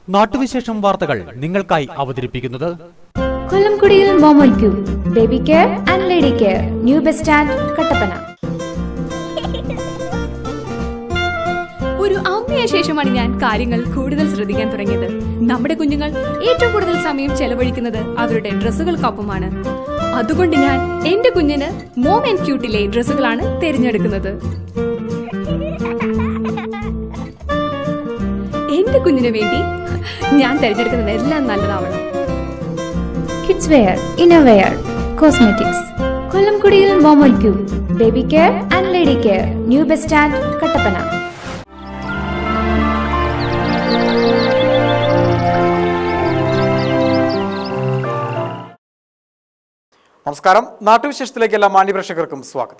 നാട്ടുവിശേഷം വാർത്തകൾ നിങ്ങൾക്കായി അവതരിപ്പിക്കുന്നത് കൊല്ലംകുടിയിൽ മോമോൻ Q baby care and lady care new bus stand Kattappana ഒരു അമ്മയ ശേഷമാണ് ഞാൻ കാര്യങ്ങൾ കൂടുതൽ ശ്രദ്ധിക്കാൻ തുടങ്ങിയത് നമ്മുടെ കുഞ്ഞുങ്ങൾ ഏറ്റവും കൂടുതൽ സമയം ചെലവഴിക്കുന്നത് അവരുടെ ഡ്രസ്സുകൾക്കൊപ്പമാണ് അതുകൊണ്ട് ഞാൻ എന്റെ കുഞ്ഞിന് മോം ആൻഡ് ക്യൂട്ടിലെ ഡ്രസ്സുകളാണ് തിരഞ്ഞെടുക്കുന്നത് എന്റെ കുഞ്ഞിന് വേണ്ടി ഞാൻ തിരഞ്ഞെടുക്കുന്നത് എല്ലാം നല്ലതാവണം kids wear inner wear cosmetics കൊല്ലംകുടിയിൽ മോമോൻ Q baby care and lady care new bus stand Kattappana നമസ്കാരം നാട്ടുവിശേഷത്തിലേക്ക് എല്ലാ മാന്യപ്രേക്ഷകർക്കും സ്വാഗതം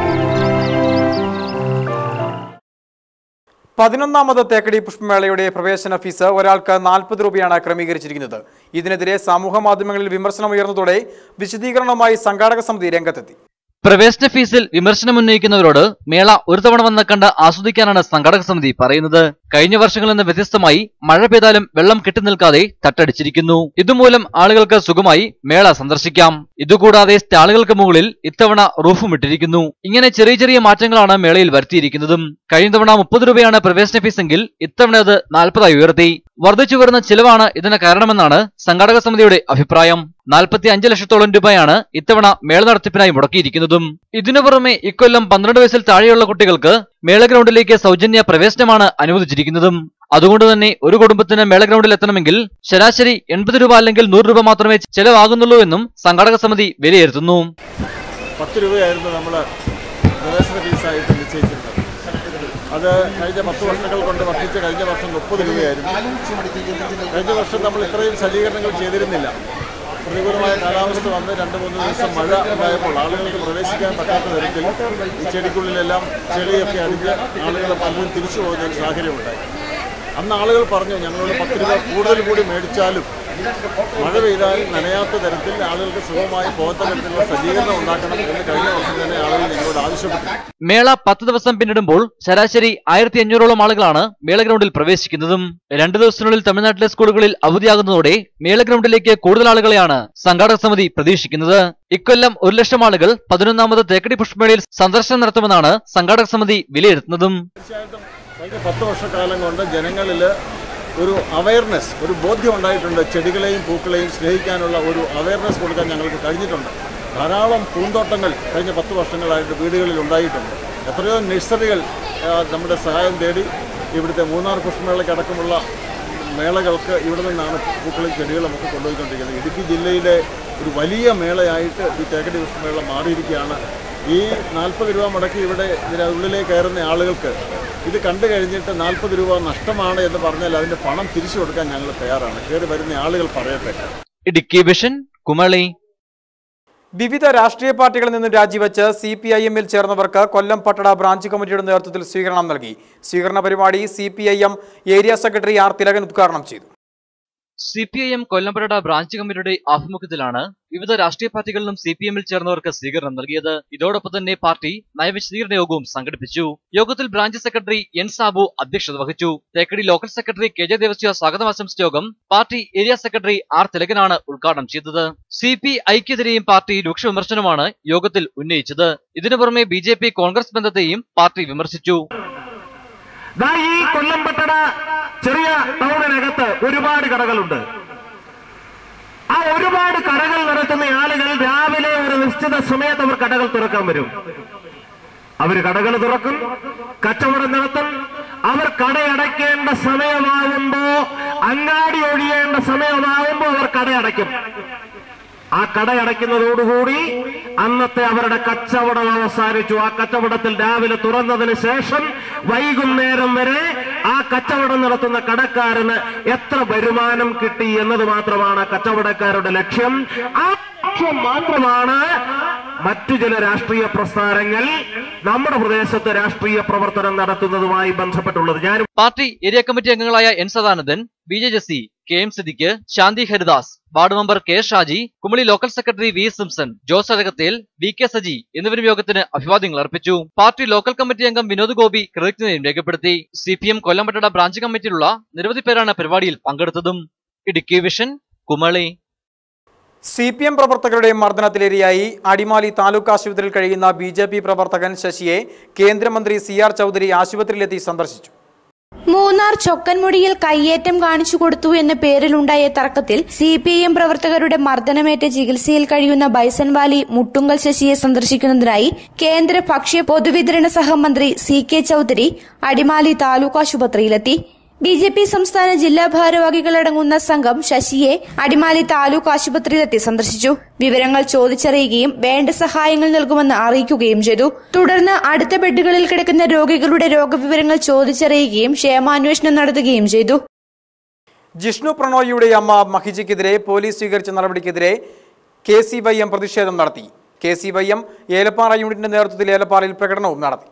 പതിനൊന്നാമത് തേക്കടി പുഷ്പമേളയുടെ പ്രവേശന ഫീസ് ഒരാൾക്ക് നാൽപ്പത് രൂപയാണ് ക്രമീകരിച്ചിരിക്കുന്നത് ഇതിനെതിരെ സമൂഹ മാധ്യമങ്ങളിൽ വിമർശനം ഉയർന്നതോടെ വിശദീകരണവുമായി സംഘാടക സമിതി രംഗത്തെത്തി പ്രവേശന ഫീസിൽ വിമർശനം ഉന്നയിക്കുന്നവരോട് മേള ഒരു തവണ വന്ന് കണ്ട് ആസ്വദിക്കാനാണ് സംഘാടക സമിതി പറയുന്നത് കഴിഞ്ഞ വർഷങ്ങളിൽ നിന്ന് വ്യത്യസ്തമായി മഴ പെയ്താലും വെള്ളം കെട്ടിനിൽക്കാതെ തട്ടടിച്ചിരിക്കുന്നു ഇതുമൂലം ആളുകൾക്ക് സുഖമായി മേള സന്ദർശിക്കാം ഇതുകൂടാതെ സ്റ്റാളുകൾക്ക് മുകളിൽ ഇത്തവണ റൂഫും ഇട്ടിരിക്കുന്നു ഇങ്ങനെ ചെറിയ ചെറിയ മാറ്റങ്ങളാണ് മേളയിൽ വരുത്തിയിരിക്കുന്നതും കഴിഞ്ഞ തവണ മുപ്പത് രൂപയാണ് പ്രവേശന ഫീസെങ്കിൽ ഇത്തവണ അത് നാൽപ്പതായി ഉയർത്തി വർദ്ധിച്ചു വരുന്ന ചിലവാണ് ഇതിന് കാരണമെന്നാണ് സംഘാടക സമിതിയുടെ അഭിപ്രായം നാൽപ്പത്തി അഞ്ച് ലക്ഷത്തോളം രൂപയാണ് ഇത്തവണ മേള നടത്തിപ്പിനായി മുടക്കിയിരിക്കുന്നതും ഇതിനു പുറമെ ഇക്കൊല്ലം പന്ത്രണ്ട് വയസ്സിൽ താഴെയുള്ള കുട്ടികൾക്ക് മേള ഗ്രൗണ്ടിലേക്ക് സൗജന്യ പ്രവേശനമാണ് അനുവദിച്ചിരിക്കുന്നതും അതുകൊണ്ട് തന്നെ ഒരു കുടുംബത്തിന് മേള ഗ്രൗണ്ടിൽ എത്തണമെങ്കിൽ ശരാശരി എൺപത് രൂപ അല്ലെങ്കിൽ നൂറ് രൂപ മാത്രമേ ചെലവാകുന്നുള്ളൂ എന്നും സംഘാടക സമിതി വിലയിരുത്തുന്നു പത്ത് രൂപയായിരുന്നു നമ്മൾ പ്രവേശന ഫീസായിട്ട് നിശ്ചയിച്ചിരുന്നത് അത് കഴിഞ്ഞ പത്ത് വർഷങ്ങൾ കൊണ്ട് വർദ്ധിച്ച് കഴിഞ്ഞ വർഷം മുപ്പത് രൂപയായിരുന്നു കഴിഞ്ഞ വർഷം നമ്മൾ ഇത്രയും സജ്ജീകരണങ്ങൾ ചെയ്തിരുന്നില്ല പ്രതികൂലമായ കാലാവസ്ഥ വന്ന് രണ്ട് മൂന്ന് ദിവസം മഴ ഉണ്ടായപ്പോൾ ആളുകൾക്ക് പ്രവേശിക്കാൻ പറ്റാത്ത തരത്തിൽ ഈ ചെടിക്കുള്ളിലെല്ലാം ചെളിയൊക്കെ അടിച്ച് ആളുകൾ പലരും തിരിച്ചു പോകുന്ന ഒരു സാഹചര്യമുണ്ടായി അന്ന് ആളുകൾ പറഞ്ഞു ഞങ്ങളോട് പത്ത് രൂപ കൂടുതൽ കൂടി മേടിച്ചാലും മഴ പെയ്താൽ നനയാത്ത തരത്തിൽ ആളുകൾക്ക് സുഖമായി പോകാത്ത തരത്തിലുള്ള സജ്ജീകരണം ഉണ്ടാക്കണം എന്ന് കഴിഞ്ഞ വർഷം തന്നെ ആളുകൾ ഞങ്ങളോട് ആവശ്യപ്പെട്ടു മേള പത്ത് ദിവസം പിന്നിടുമ്പോൾ ശരാശരി ആയിരത്തി അഞ്ഞൂറോളം ആളുകളാണ് മേള ഗ്രൗണ്ടിൽ പ്രവേശിക്കുന്നതും രണ്ടു ദിവസത്തിനുള്ളിൽ തമിഴ്നാട്ടിലെ സ്കൂളുകളിൽ അവധിയാകുന്നതോടെ മേള ഗ്രൗണ്ടിലേക്ക് കൂടുതൽ ആളുകളെയാണ് സംഘാടക സമിതി പ്രതീക്ഷിക്കുന്നത് ഇക്കൊല്ലം ഒരു ലക്ഷം ആളുകൾ പതിനൊന്നാമത് തേക്കടി പുഷ്പമേളയിൽ സന്ദർശനം നടത്തുമെന്നാണ് സംഘാടക സമിതി വിലയിരുത്തുന്നതും തീർച്ചയായിട്ടും കഴിഞ്ഞ പത്ത് വർഷക്കാലം കൊണ്ട് ജനങ്ങളിൽ ഒരു അവയർനെസ് ഒരു ബോധ്യം ഉണ്ടായിട്ടുണ്ട് ചെടികളെയും പൂക്കളെയും സ്നേഹിക്കാനുള്ള ഒരു അവയർനെസ് കൊടുക്കാൻ ഞങ്ങൾക്ക് കഴിഞ്ഞിട്ടുണ്ട് ധാരാളം പൂന്തോട്ടങ്ങൾ കഴിഞ്ഞ പത്ത് വർഷങ്ങളായിട്ട് വീടുകളിൽ ഉണ്ടായിട്ടുണ്ട് എത്രയോ നഴ്സറികൾ ആ, നമ്മുടെ സഹായം തേടി ഇവിടുത്തെ മൂന്നാർ പുഷ്പമേളയ്ക്ക് അടക്കമുള്ള മേളകൾക്ക് ഇവിടെ നിന്നാണ് പൂക്കളും ചെടികളും ഒക്കെ കൊണ്ടുപോയിക്കൊണ്ടിരിക്കുന്നത് ഇടുക്കി ജില്ലയിലെ ഒരു വലിയ മേളയായിട്ട് ഈ തേക്കടി പുഷ്പമേള മാറിയിരിക്കുകയാണ് ഈ നാൽപ്പത് രൂപ മുടക്കി ഇവിടെ ഇതിനുള്ളിലേക്ക് കയറുന്ന ആളുകൾക്ക് ഇത് കണ്ടു കഴിഞ്ഞിട്ട് നാൽപ്പത് രൂപ നഷ്ടമാണ് എന്ന് പറഞ്ഞാൽ അതിന്റെ പണം തിരിച്ചു കൊടുക്കാൻ ഞങ്ങൾ തയ്യാറാണ് കയറി വരുന്ന ആളുകൾ പറയട്ടെ ഇടുക്കി വിഷൻ കുമളി വിവിധ രാഷ്ട്രീയ പാർട്ടികളിൽ നിന്ന് രാജിവെച്ച് സി പി ഐ എമ്മിൽ ചേർന്നവർക്ക് കൊല്ലം പട്ടണ ബ്രാഞ്ച് കമ്മിറ്റിയുടെ നേതൃത്വത്തിൽ സ്വീകരണം നൽകി സ്വീകരണ പരിപാടി C P I M area secretary R Thilakan ഉദ്ഘാടനം ചെയ്തു C P I M Kollampetta branch കമ്മിറ്റിയുടെ ആഭിമുഖ്യത്തിലാണ് വിവിധ രാഷ്ട്രീയ പാർട്ടികളിലും സി പി എമ്മിൽ ചേർന്നവർക്ക് സ്വീകരണം നൽകിയത് ഇതോടൊപ്പം തന്നെ പാർട്ടി നയവിശദീകരണ യോഗവും സംഘടിപ്പിച്ചു യോഗത്തിൽ ബ്രാഞ്ച് സെക്രട്ടറി എൻ സാബു അധ്യക്ഷത വഹിച്ചു Thekkady local secretary K J Devasya സ്വാഗതം ആശംസിച്ച യോഗം പാർട്ടി ഏരിയ സെക്രട്ടറി ആർ തിലകനാണ് ഉദ്ഘാടനം ചെയ്തത് സി പി ഐക്കെതിരെയും പാർട്ടി രൂക്ഷ വിമർശനമാണ് യോഗത്തിൽ ഉന്നയിച്ചത് ഇതിനു പുറമെ ബി ജെ പി കോൺഗ്രസ് ബന്ധത്തെയും പാർട്ടി വിമർശിച്ചു ദാ ഈ കൊല്ലംപട്ടണ ചെറിയ ടൗണിനകത്ത് ഒരുപാട് കടകളുണ്ട് ആ ഒരുപാട് കടകൾ നടത്തുന്ന ആളുകൾ രാവിലെ ഒരു നിശ്ചിത സമയത്ത് അവർ കടകൾ തുറക്കാൻ വരും അവർ കടകൾ തുറക്കും കച്ചവടം നടത്തും അവർ കടയടയ്ക്കേണ്ട സമയമാകുമ്പോ അങ്ങാടി ഒഴിയേണ്ട സമയമാകുമ്പോ അവർ കടയടയ്ക്കും ആ കടയടയ്ക്കുന്നതോടുകൂടി അന്നത്തെ അവരുടെ കച്ചവടം അവസാനിച്ചു ആ കച്ചവടത്തിൽ രാവിലെ തുറന്നതിന് ശേഷം വൈകുന്നേരം വരെ ആ കച്ചവടം നടത്തുന്ന കടക്കാരന് എത്ര വരുമാനം കിട്ടി എന്നത് മാത്രമാണ് കച്ചവടക്കാരുടെ ലക്ഷ്യം ആ ലക്ഷ്യം മാത്രമാണ് മറ്റു ചില രാഷ്ട്രീയ പ്രസ്ഥാനങ്ങൾ നമ്മുടെ പ്രദേശത്ത് രാഷ്ട്രീയ പ്രവർത്തനം നടത്തുന്നതുമായി ബന്ധപ്പെട്ടുള്ളത് ഞാൻ പാർട്ടി ഏരിയ കമ്മിറ്റി അംഗങ്ങളായ N Sadanandan B J Jessy K M Siddique Shanthi Haridas ward member K Shaji Kumily local secretary V Simson Jose Azhakathel V K Saji എന്നിവരും യോഗത്തിന് അഭിവാദ്യങ്ങൾ അർപ്പിച്ചു പാർട്ടി ലോക്കൽ കമ്മിറ്റി അംഗം വിനോദ് ഗോപി കൃതജ്ഞതയും രേഖപ്പെടുത്തി C P M Kollampattana branch കമ്മിറ്റിയിലുള്ള നിരവധി പേരാണ് പരിപാടിയിൽ പങ്കെടുത്തതും Idukki vision Kumily C P M പ്രവർത്തകരുടെ മർദ്ദനത്തിലിരയായി അടിമാലി താലൂക്ക് ആശുപത്രിയിൽ കഴിയുന്ന ബി ജെ പി പ്രവർത്തകൻ ശശിയെ കേന്ദ്രമന്ത്രി സി ആർ ചൗധരി ആശുപത്രിയിലെത്തി സന്ദർശിച്ചു മൂന്നാർ ചൊക്കൻമുടിയിൽ കയ്യേറ്റം കാണിച്ചു കൊടുത്തു എന്ന പേരിലുണ്ടായ തർക്കത്തിൽ സി പി ഐ എം പ്രവർത്തകരുടെ മർദ്ദനമേറ്റ് ചികിത്സയിൽ കഴിയുന്ന ബൈസൺവാലി മുട്ടുങ്കൽ ശശിയെ സന്ദർശിക്കുന്നതിനായി കേന്ദ്ര ഭക്ഷ്യ പൊതുവിതരണ സഹമന്ത്രി സി കെ ചൌധരി അടിമാലി താലൂക്ക് ആശുപത്രിയിലെത്തി ബി ജെ പി സംസ്ഥാന ജില്ലാ ഭാരവാഹികളടങ്ങുന്ന സംഘം ശശിയെ അടിമാലി താലൂക്ക് ആശുപത്രിയിലെത്തി സന്ദർശിച്ചു വിവരങ്ങൾ ചോദിച്ചറിയുകയും വേണ്ട സഹായങ്ങൾ നൽകുമെന്ന് അറിയിക്കുകയും ചെയ്തു തുടർന്ന് അടുത്ത ബെഡുകളിൽ കിടക്കുന്ന രോഗികളുടെ രോഗവിവരങ്ങൾ ചോദിച്ചറിയുകയും ക്ഷേമാന്വേഷണം നടത്തുകയും ചെയ്തു ജിഷ്ണു പ്രണോയിയുടെ അമ്മ മഹിജയ്ക്കെതിരെ പോലീസ് സ്വീകരിച്ച നടപടിക്കെതിരെ കെ സി വൈ എം പ്രതിഷേധം നടത്തി K C Y M Elappara യൂണിറ്റിന്റെ നേതൃത്വത്തിൽ ഏലപ്പാറയിൽ പ്രകടനവും നടത്തി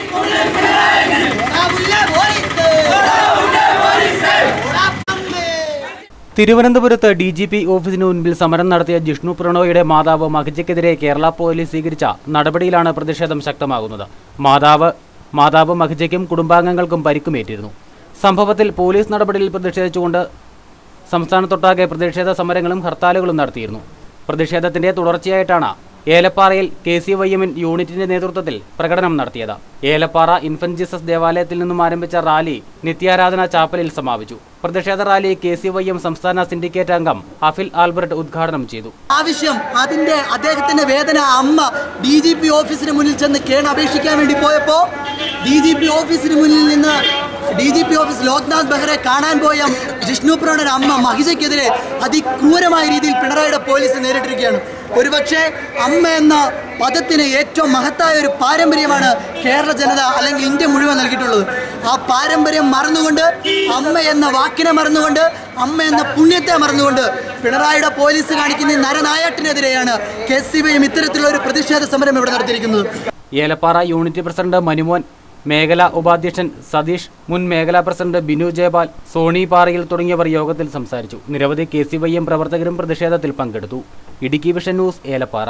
തിരുവനന്തപുരത്ത് ഡി ജി പി ഓഫീസിന് മുൻപിൽ സമരം നടത്തിയ ജിഷ്ണു പ്രണോയുടെ മാതാവ് മഹിജയ്ക്കെതിരെ കേരള പോലീസ് സ്വീകരിച്ച നടപടിയിലാണ് പ്രതിഷേധം ശക്തമാകുന്നത് മാതാവ് മാതാവ് മഹിജയ്ക്കും കുടുംബാംഗങ്ങൾക്കും പരിക്കുമേറ്റിരുന്നു സംഭവത്തിൽ പോലീസ് നടപടിയിൽ പ്രതിഷേധിച്ചുകൊണ്ട് സംസ്ഥാനത്തൊട്ടാകെ പ്രതിഷേധ സമരങ്ങളും ഹർത്താലുകളും നടത്തിയിരുന്നു പ്രതിഷേധത്തിന്റെ തുടർച്ചയായിട്ടാണ് ഏലപ്പാറയിൽ കെ സി വൈ എമ്മിൻ യൂണിറ്റിന്റെ നേതൃത്വത്തിൽ പ്രകടനം നടത്തിയത് ഏലപ്പാറ ഇൻഫന്റ് ജീസസ് ദേവാലയത്തിൽ നിന്നും ആരംഭിച്ച റാലി നിത്യാരാധന ചാപ്പലിൽ സമാപിച്ചു പ്രതിഷേധ rally K C Y M സംസ്ഥാന സിൻഡിക്കേറ്റ് അംഗം അഫിൽ ആൽബർട്ട് ഉദ്ഘാടനം ചെയ്തു ആവശ്യം അതിന്റെ അദ്ദേഹത്തിന്റെ വേദന അമ്മ ഡി ജി പി ഓഫീസിന് മുന്നിൽ ചെന്ന് കേൺ അപേക്ഷിക്കാൻ വേണ്ടി പോയപ്പോ ഡി ജി പി ഓഫീസിന് മുന്നിൽ നിന്ന് D G P office Loknath Behera കാണാൻ പോയ ജിഷ്ണു പ്രണയുടെ അമ്മ മഹിജയ്ക്കെതിരെ അതിക്രൂരമായ രീതിയിൽ പിണറായിയുടെ പോലീസ് നേരിട്ടിരിക്കുകയാണ് ഒരുപക്ഷെ അമ്മ എന്ന പദത്തിന് ഏറ്റവും മഹത്തായ ഒരു പാരമ്പര്യമാണ് കേരള ജനത അല്ലെങ്കിൽ ഇന്ത്യ മുഴുവൻ നൽകിയിട്ടുള്ളത് ആ പാരമ്പര്യം മറന്നുകൊണ്ട് അമ്മ എന്ന വാക്കിനെ മറന്നുകൊണ്ട് അമ്മ എന്ന പുണ്യത്തെ മറന്നുകൊണ്ട് പിണറായിയുടെ പോലീസ് കാണിക്കുന്ന ഈ നരനായാട്ടിനെതിരെയാണ് കെ സി ബിയും ഇത്തരത്തിലുള്ള ഒരു പ്രതിഷേധ സമരം ഇവിടെ നടത്തിയിരിക്കുന്നത് ഏലപ്പാറ യൂണിറ്റ് പ്രസിഡന്റ് മനുമോൻ മേഖലാ ഉപാധ്യക്ഷൻ സതീഷ് മുൻ മേഖലാ പ്രസിഡന്റ് ബിനു ജയപാൽ സോണി പാറയിൽ തുടങ്ങിയവർ യോഗത്തിൽ സംസാരിച്ചു നിരവധി കെ സി വൈ എം പ്രവർത്തകരും പ്രതിഷേധത്തിൽ പങ്കെടുത്തു ഇടുക്കി വിഷൻ ന്യൂസ് ഏലപ്പാറ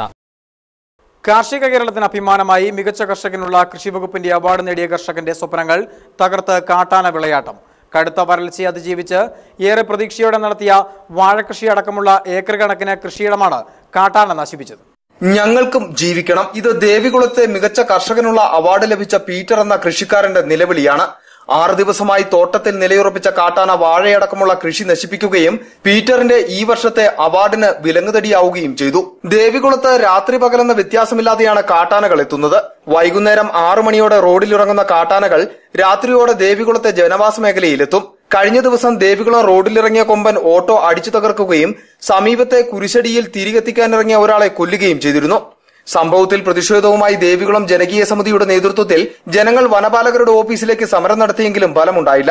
കാർഷിക കേരളത്തിന് അഭിമാനമായി മികച്ച കർഷകനുള്ള കൃഷി വകുപ്പിന്റെ അവാർഡ് നേടിയ കർഷകന്റെ സ്വപ്നങ്ങൾ തകർത്ത് കാട്ടാന വിളയാട്ടം കടുത്ത വരൾച്ചയെ അതിജീവിച്ച് ഏറെ പ്രതീക്ഷയോടെ നടത്തിയ വാഴകൃഷി അടക്കമുള്ള ഏക്കർ കണക്കിന് കൃഷിയിടമാണ് കാട്ടാന നശിപ്പിച്ചത് ഞങ്ങൾക്കും ജീവിക്കണം ഇത് ദേവികുളത്തെ മികച്ച കർഷകനുള്ള അവാർഡ് ലഭിച്ച പീറ്റർ എന്ന കൃഷിക്കാരന്റെ നിലവിളിയാണ് ആറ് ദിവസമായി തോട്ടത്തിൽ നിലയുറപ്പിച്ച കാട്ടാന വാഴയടക്കമുള്ള കൃഷി നശിപ്പിക്കുകയും പീറ്ററിന്റെ ഈ വർഷത്തെ അവാർഡിന് വിലങ്ങുതടിയാവുകയും ചെയ്തു ദേവികുളത്ത് രാത്രി പകലെന്ന വ്യത്യാസമില്ലാതെയാണ് കാട്ടാനകൾ എത്തുന്നത് വൈകുന്നേരം ആറു മണിയോടെ റോഡിലിറങ്ങുന്ന കാട്ടാനകൾ രാത്രിയോടെ ദേവികുളത്തെ ജനവാസ മേഖലയിലെത്തും കഴിഞ്ഞ ദിവസം ദേവികുളം റോഡിലിറങ്ങിയ കൊമ്പൻ ഓട്ടോ അടിച്ചു തകർക്കുകയും സമീപത്തെ കുരിശടിയിൽ തിരികെത്തിക്കാനിറങ്ങിയ ഒരാളെ കൊല്ലുകയും ചെയ്തിരുന്നു സംഭവത്തിൽ പ്രതിഷേധവുമായി ദേവികുളം ജനകീയ സമിതിയുടെ നേതൃത്വത്തിൽ ജനങ്ങൾ വനപാലകരുടെ ഓഫീസിലേക്ക് സമരം നടത്തിയെങ്കിലും ഫലമുണ്ടായില്ല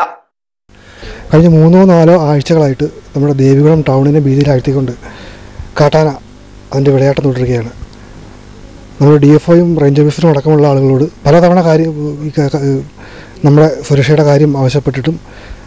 കഴിഞ്ഞ മൂന്നോ നാലോ ആഴ്ചകളായിട്ട് നമ്മുടെ ദേവികുളം ടൗണിനെ ഭീതിയിലാഴ്ത്തിക്കൊണ്ട് കാട്ടാന അതിൻ്റെ വിളയാട്ടം തുടരുകയാണ് നമ്മൾ ഡി എഫ് ഒയും റേഞ്ച് ഓഫീസറും അടക്കമുള്ള ആളുകളോട് പലതവണ കാര്യം ഈ ക- ക- നമ്മുടെ സുരക്ഷയുടെ കാര്യം ആവശ്യപ്പെട്ടിട്ടും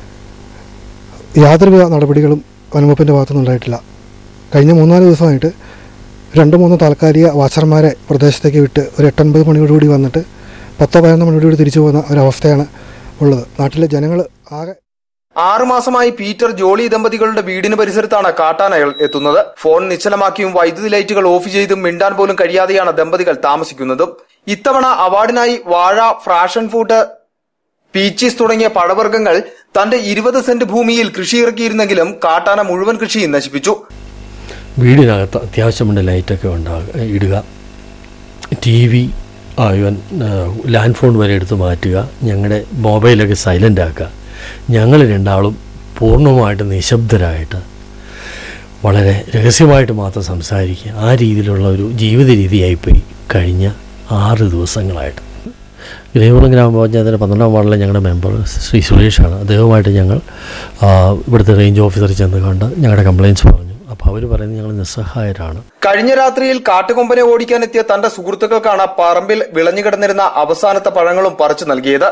യാതൊരുവിധ നടപടികളും വനംവകുപ്പിൻ്റെ ഭാഗത്തുനിന്ന് ഉണ്ടായിട്ടില്ല കഴിഞ്ഞ മൂന്നാല് ദിവസമായിട്ട് രണ്ട് മൂന്ന് താൽക്കാലിക വാച്ചർമാരെ പ്രദേശത്തേക്ക് വിട്ട് ഒരു എട്ടൊൻപത് മണിയോടുകൂടി വന്നിട്ട് പത്തോ പതിനൊന്ന് മണിയോടുകൂടി തിരിച്ചു പോകുന്ന ഒരവസ്ഥയാണ് ഉള്ളത് നാട്ടിലെ ജനങ്ങൾ ആകെ ആറുമാസമായി പീറ്റർ ജോളി ദമ്പതികളുടെ വീടിന് പരിസരത്താണ് കാട്ടാനകൾ എത്തുന്നത് ഫോൺ നിശ്ചലമാക്കിയും വൈദ്യുതി ലൈറ്റുകൾ ഓഫ് ചെയ്തും മിണ്ടാൻ പോലും കഴിയാതെയാണ് ദമ്പതികൾ താമസിക്കുന്നതും ഇത്തവണ അവാർഡിനായി വാഴ ഫ്രാഷൻ ഫുഡ് പീച്ചീസ് തുടങ്ങിയ പഴവർഗ്ഗങ്ങൾ തന്റെ ഇരുപത് സെന്റ് ഭൂമിയിൽ കൃഷി ഇറക്കിയിരുന്നെങ്കിലും കാട്ടാന മുഴുവൻ കൃഷിയും നശിപ്പിച്ചു വീടിനകത്ത് അത്യാവശ്യമുണ്ട് ലൈറ്റൊക്കെ ഉണ്ടാകുക ഇടുക ടി വി ഇവൻ ലാൻഡ് ഫോൺ വരെ എടുത്ത് മാറ്റുക ഞങ്ങളുടെ മൊബൈലൊക്കെ സൈലൻ്റ് ആക്കുക ഞങ്ങൾ രണ്ടാളും പൂർണ്ണമായിട്ട് നിശബ്ദരായിട്ട് വളരെ രഹസ്യമായിട്ട് മാത്രം സംസാരിക്കുക ആ രീതിയിലുള്ള ഒരു ജീവിത രീതിയായിപ്പോയി കഴിഞ്ഞ ആറ് ദിവസങ്ങളായിട്ട് ഗ്രേകുളം ഗ്രാമപഞ്ചായത്തിൻ്റെ പന്ത്രണ്ടാം വാർഡിലെ ഞങ്ങളുടെ മെമ്പർ ശ്രീ സുരേഷാണ് അദ്ദേഹവുമായിട്ട് ഞങ്ങൾ ആ, ഇവിടുത്തെ റേഞ്ച് ഓഫീസറിൽ ചെന്ന് കണ്ട് ഞങ്ങളുടെ കംപ്ലയിൻസ് പറഞ്ഞു അപ്പോൾ അവർ പറയുന്നത് ഞങ്ങൾ നിസ്സഹായരാണ് കഴിഞ്ഞ രാത്രിയിൽ കാട്ടുകൊമ്പനെ ഓടിക്കാനെത്തിയ തന്റെ സുഹൃത്തുക്കൾക്കാണ് പറമ്പിൽ വിളഞ്ഞുകിടന്നിരുന്ന അവസാനത്തെ പഴങ്ങളും പറിച്ചു നൽകിയത്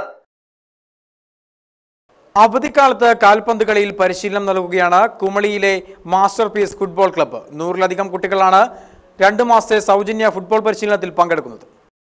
അവധിക്കാലത്ത് കാൽപന്ത് കളിയിൽ പരിശീലനം നൽകുകയാണ് കുമളിയിലെ മാസ്റ്റർ പീസ് ഫുട്ബോൾ ക്ലബ്ബ് നൂറിലധികം കുട്ടികളാണ് രണ്ട് മാസത്തെ സൗജന്യ ഫുട്ബോൾ പരിശീലനത്തിൽ പങ്കെടുക്കുന്നത്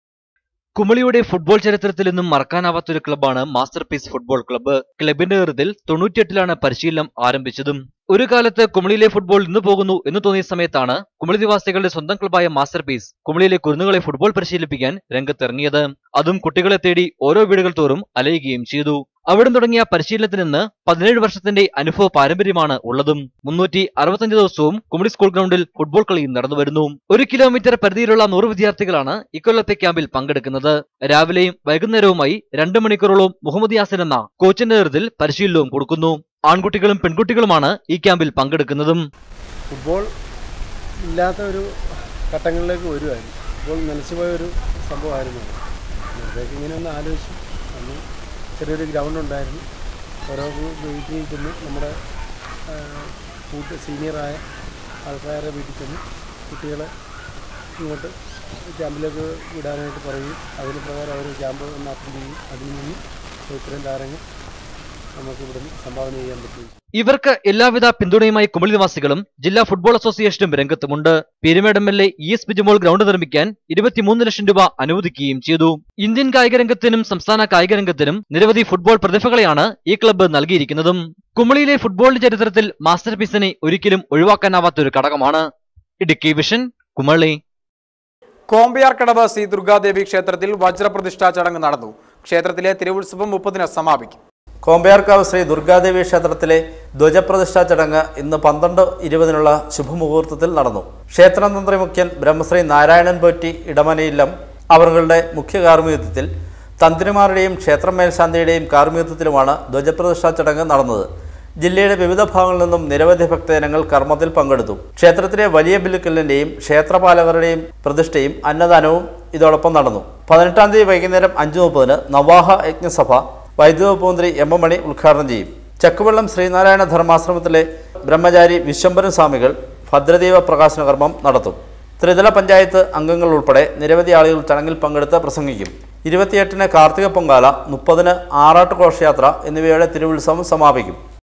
കുമളിയുടെ ഫുട്ബോൾ ചരിത്രത്തിൽ നിന്നും മറക്കാനാവാത്തൊരു ക്ലബ്ബാണ് മാസ്റ്റർ പീസ് ഫുട്ബോൾ ക്ലബ്ബ് ക്ലബിന്റെ നേതൃത്വത്തിൽ തൊണ്ണൂറ്റിയെട്ടിലാണ് പരിശീലനം ആരംഭിച്ചതും ഒരു കാലത്ത് കുമളിയിലെ ഫുട്ബോൾ ഇന്ന് പോകുന്നു എന്ന് തോന്നിയ സമയത്താണ് കുമളി നിവാസികളുടെ സ്വന്തം ക്ലബ്ബായ മാസ്റ്റർ പീസ് കുമളിയിലെ കുരുന്നുകളെ ഫുട്ബോൾ പരിശീലിപ്പിക്കാൻ രംഗത്തിറങ്ങിയത് അതും കുട്ടികളെ തേടി ഓരോ വീടുകൾ തോറും അലയുകയും ചെയ്തു അവിടെ തുടങ്ങിയ പരിശീലനത്തിൽ നിന്ന് പതിനേഴ് വർഷത്തിന്റെ അനുഭവ പാരമ്പര്യമാണ് ഉള്ളതും മുന്നൂറ്റി അറുപത്തഞ്ച് ദിവസവും കുമളി സ്കൂൾ ഗ്രൗണ്ടിൽ ഫുട്ബോൾ കളിയും നടന്നു വരുന്നു ഒരു കിലോമീറ്റർ പരിധിയിലുള്ള നൂറ് വിദ്യാർത്ഥികളാണ് ഇക്കൊല്ലത്തെ ക്യാമ്പിൽ പങ്കെടുക്കുന്നത് രാവിലെയും വൈകുന്നേരവുമായി രണ്ട് മണിക്കൂറോളം മുഹമ്മദ് യാസിൻ എന്ന കോച്ചിന്റെ നേതൃത്വത്തിൽ പരിശീലനവും കൊടുക്കുന്നു ആൺകുട്ടികളും പെൺകുട്ടികളുമാണ് ഈ ക്യാമ്പിൽ പങ്കെടുക്കുന്നതും ഫുട്ബോൾ ഇല്ലാത്ത ഒരു ഘട്ടങ്ങളിലേക്ക് വരുമായിരുന്നു ഫുട്ബോൾ നിലച്ചുപോയ ഒരു സംഭവമായിരുന്നു അത്. അപ്പോഴത്തേക്ക് ഇങ്ങനെ ഒന്ന് ആലോചിച്ചു അന്ന് ചെറിയൊരു ഗ്രൗണ്ട് ഉണ്ടായിരുന്നു ഓരോ വീ- വീട്ടിൽ ചെന്ന് നമ്മുടെ ആ, കൂട്ട് സീനിയറായ ആൾക്കാരെ വീട്ടിൽ ചെന്ന് കുട്ടികളെ ഇങ്ങോട്ട് ക്യാമ്പിലേക്ക് വിടാനായിട്ട് പറയും അതിന് പ്രകാരം അവർ ക്യാമ്പ് ഒന്ന് അറ്റൻഡ് ചെയ്യും അതിൽ നിന്ന് ഇത്രയും താരങ്ങൾ നമുക്ക് ഇവിടുന്ന് സംഭാവന ചെയ്യാൻ പറ്റും ഇവർക്ക് എല്ലാവിധ പിന്തുണയുമായി കുമളി നിവാസികളും ജില്ലാ ഫുട്ബോൾ അസോസിയേഷനും രംഗത്തുമുണ്ട് Peerumedu M L A E S Bijumol ground നിർമ്മിക്കാൻ ഇരുപത്തിമൂന്ന് ലക്ഷം രൂപ അനുവദിക്കുകയും ചെയ്തു ഇന്ത്യൻ കായിക രംഗത്തിനും സംസ്ഥാന കായിക രംഗത്തിനും നിരവധി ഫുട്ബോൾ പ്രതിഭകളെയാണ് ഈ ക്ലബ്ബ് നൽകിയിരിക്കുന്നതും കുമളിയിലെ ഫുട്ബോളിന്റെ ചരിത്രത്തിൽ മാസ്റ്റർ പീസിനെ ഒരിക്കലും ഒഴിവാക്കാനാവാത്ത ഒരു ഘടകമാണ് ഇടുക്കി വിഷൻ കുമളി കോമ്പയാർക്കടവ് ശ്രീ ദുർഗാദേവി ക്ഷേത്രത്തിൽ വജ്രപ്രതിഷ്ഠാ ചടങ്ങ് നടന്നു ക്ഷേത്രത്തിലെ തിരുവുത്സവം മുപ്പതിന് സമാപിക്കും കോമ്പയാർക്കാവ് ശ്രീ ദുർഗാദേവി ക്ഷേത്രത്തിലെ ധ്വജപ്രതിഷ്ഠാ ചടങ്ങ് ഇന്ന് പന്ത്രണ്ട് ഇരുപതിനുള്ള ശുഭമുഹൂർത്തത്തിൽ നടന്നു ക്ഷേത്രതന്ത്രി മുഖ്യൻ ബ്രഹ്മശ്രീ നാരായണൻ പോറ്റി ഇടമനയില്ലം അവരുടെ മുഖ്യ കാർമ്മികത്വത്തിൽ തന്ത്രിമാരുടെയും ക്ഷേത്രം മേൽശാന്തിയുടെയും കാർമ്മികത്വത്തിലുമാണ് ധ്വജപ്രതിഷ്ഠാ ചടങ്ങ് നടന്നത് ജില്ലയുടെ വിവിധ ഭാഗങ്ങളിൽ നിന്നും നിരവധി ഭക്തജനങ്ങൾ കർമ്മത്തിൽ പങ്കെടുത്തു ക്ഷേത്രത്തിലെ വലിയ ബില്ലുക്കല്ലിന്റെയും ക്ഷേത്രപാലകരുടെയും പ്രതിഷ്ഠയും അന്നദാനവും ഇതോടൊപ്പം നടന്നു പതിനെട്ടാം തീയതി വൈകുന്നേരം അഞ്ചു മുപ്പതിന് നവാഹ യജ്ഞസഭ വൈദ്യുത വകുപ്പ് മന്ത്രി എം എം മണി ഉദ്ഘാടനം ചെയ്യും ചക്കുവെള്ളം ശ്രീനാരായണ ധർമാശ്രമത്തിലെ ബ്രഹ്മചാരി വിശ്വംഭരൻ സ്വാമികൾ ഭദ്രദീപ പ്രകാശന കർമ്മം നടത്തും ത്രിതല പഞ്ചായത്ത് അംഗങ്ങൾ ഉൾപ്പെടെ നിരവധി ആളുകൾ ചടങ്ങിൽ പങ്കെടുത്ത് പ്രസംഗിക്കും ഇരുപത്തിയെട്ടിന് കാർത്തിക പൊങ്കാല മുപ്പതിന് ആറാട്ട് ഘോഷയാത്ര എന്നിവയുടെ തിരുവുത്സവം സമാപിക്കും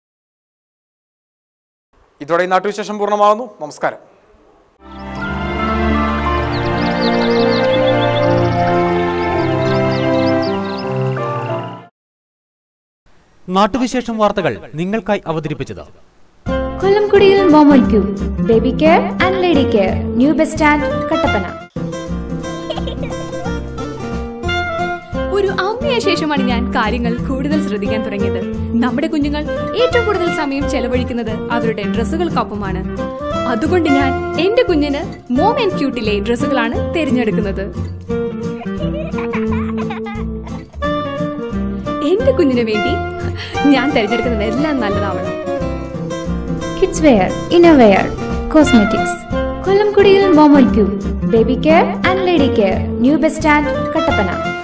ഇതോടെ ഈ നാട്ടുവിശേഷം പൂർണ്ണമാകുന്നു നമസ്കാരം നാട്ടുവിശേഷം വാർത്തകൾ നിങ്ങൾക്കായി അവതരിപ്പിച്ചത് കൊല്ലംകുടിയിൽ മോമൽ Q baby care and lady care new bus stand Kattappana ഒരു അമ്മയായ ശേഷമാണ് ഞാൻ കാര്യങ്ങൾ കൂടുതൽ ശ്രദ്ധിക്കാൻ തുടങ്ങിയത് നമ്മുടെ കുഞ്ഞുങ്ങൾ ഏറ്റവും കൂടുതൽ സമയം ചെലവഴിക്കുന്നത് അവരുടെ ഡ്രസ്സുകൾക്കൊപ്പമാണ് അതുകൊണ്ട് ഞാൻ എന്റെ കുഞ്ഞിന് മോം ആൻഡ് ക്യൂട്ടിലെ ഡ്രസ്സുകളാണ് തിരഞ്ഞെടുക്കുന്നത് എന്റെ കുഞ്ഞിന് വേണ്ടി ഞാൻ തിരഞ്ഞെടുക്കുന്നത് എല്ലാം നല്ലതാവണം കിഡ്സ് വെയർ ഇന്നർവെയർ കോസ്മെറ്റിക്സ് കൊല്ലംകുടിയിൽ മോമൽ Q baby care and lady care new bus stand Kattappana